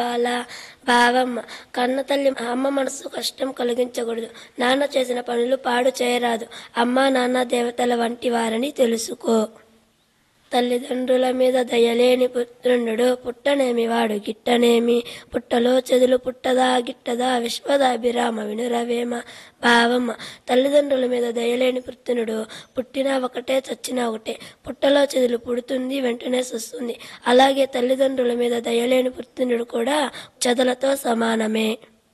వాళ్ళ భావమ్మ కన్న తల్లి అమ్మ మనసు కష్టం కలిగించకూడదు నాన్న చేసిన పనులు పాడు చేయరాదు అమ్మ నాన్న దేవతల వంటి వారని తెలుసుకో తల్లిదండ్రుల మీద దయలేని పుత్రుండు పుట్టనేమి వాడు గిట్టనేమి పుట్టలో చెదులు పుట్టదా గిట్టదా విశ్వదాభిరామ వినురవేమ భావమ్మ తల్లిదండ్రుల మీద దయలేని పుత్రునుడు పుట్టినా ఒకటే చచ్చినా ఒకటే పుట్టలో చెదులు పుడుతుంది వెంటనే వస్తుంది అలాగే తల్లిదండ్రుల మీద దయలేని పుత్రునుడు కూడా చెదలతో సమానమే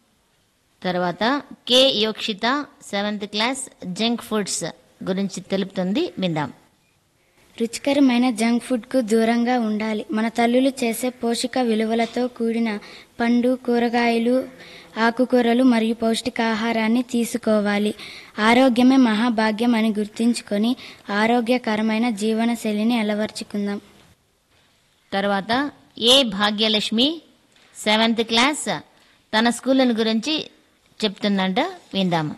తర్వాత K Yokshitha seventh class junk foods గురించి తెలుపుతుంది విందాం రుచికరమైన జంక్ ఫుడ్కు దూరంగా ఉండాలి మన తల్లులు చేసే పోషక విలువలతో కూడిన పండు కూరగాయలు ఆకుకూరలు మరియు పౌష్టికాహారాన్ని తీసుకోవాలి ఆరోగ్యమే మహాభాగ్యం అని గుర్తుంచుకొని ఆరోగ్యకరమైన జీవనశైలిని అలవర్చుకుందాం తర్వాత ఏ భాగ్యలక్ష్మి సెవెంత్ క్లాస్ తన స్కూల్ గురించి చెప్తుందంట విందాము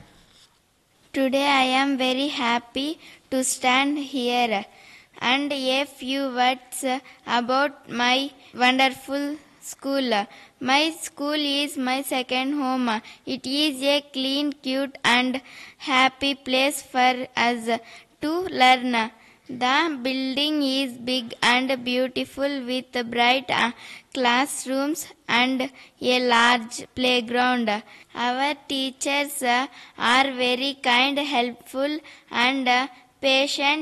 Today I am very happy to stand here and a few words about my wonderful school. My school is my second home. It is a clean, cute, and happy place for us to learn. The building is big and beautiful with bright uh, classrooms and a large playground. Our teachers uh, are very kind, helpful, and uh, patient.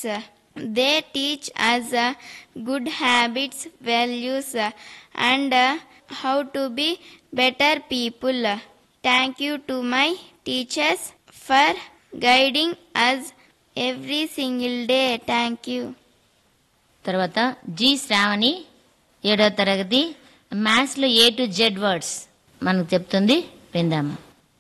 They teach us uh, good habits, values, uh, and uh, how to be better people. Thank you to my teachers for guiding us every single day. Thank you. తర్వాత G Sravani ఏడో తరగతి మ్యాథ్స్లో A to Z words మనకు చెప్తుంది విందాము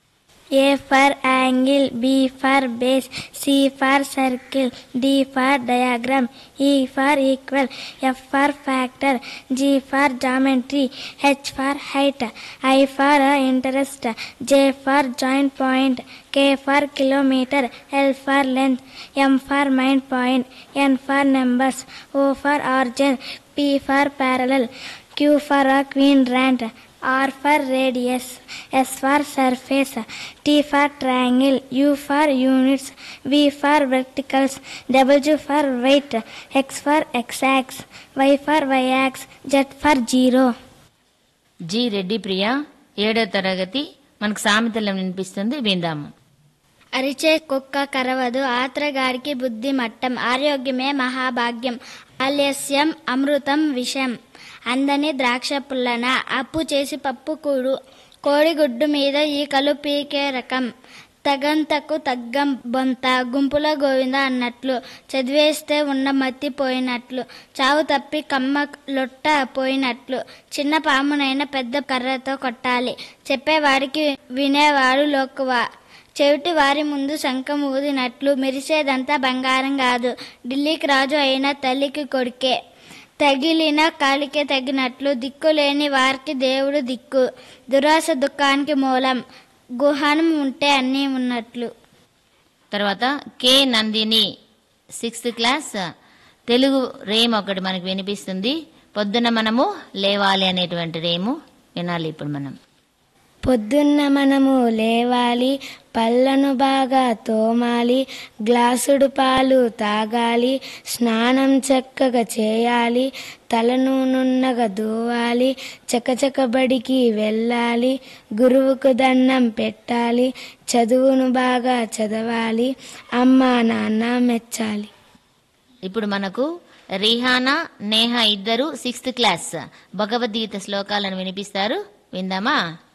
A for angle, B for base, C for circle, D for diagram, E for equal, F for factor, G for geometry, H for height, I for uh, interest, J for joint point, K for kilometer, L for length, M for mind point, N for numbers, O for origin, P for parallel, Q for a quadrant, R for radius, S for surface, T for triangle, U for units, V for verticals, W for weight, X for x-axis, Y for y-axis, Z for zero. G Reddy Priya ఏడో తరగతి మనకు సామెతలు వినిపిస్తుంది విందాము అరిచే కుక్క కరవదు ఆత్రగారికి బుద్ధి మట్టం ఆరోగ్యమే మహాభాగ్యం ఆలస్యం అమృతం విషం అందని ద్రాక్ష పుల్లన అప్పు చేసి పప్పు కూడు కోడిగుడ్డు మీద ఈకలు పీకే రకం తగంతకు తగ్గం బొంత గుంపులో గోవింద అన్నట్లు చదివేస్తే ఉన్న మత్తి పోయినట్లు చావు తప్పి కమ్మ లొట్ట పోయినట్లు చిన్న పామునైనా పెద్ద కర్రతో కొట్టాలి చెప్పేవాడికి వినేవాడు లోకువ చెవిటి వారి ముందు శంఖం ఊదినట్లు మెరిసేదంతా బంగారం కాదు ఢిల్లీకి రాజు అయిన తల్లికి కొడుకే తగిలిన కాలికే తగినట్లు దిక్కులేని వారికి దేవుడు దిక్కు దురాశ దుఃఖానికి మూలం గుహనం ఉంటే అన్నీ ఉన్నట్లు తర్వాత K Nandini sixth class Telugu rhyme ఒకటి మనకు వినిపిస్తుంది పొద్దున మనము లేవాలి అనేటువంటి రేము వినాలి ఇప్పుడు మనం పొద్దున్న మనము లేవాలి పళ్ళను బాగా తోమాలి గ్లాసుడు పాలు తాగాలి స్నానం చక్కగా చేయాలి తలను నున్నగా దూవాలి చకచక బడికి వెళ్ళాలి గురువుకు దండం పెట్టాలి చదువును బాగా చదవాలి అమ్మ నాన్న మెచ్చాలి ఇప్పుడు మనకు రిహానా నేహ ఇద్దరు సిక్స్త్ క్లాస్ భగవద్గీత శ్లోకాలను వినిపిస్తారు విందామా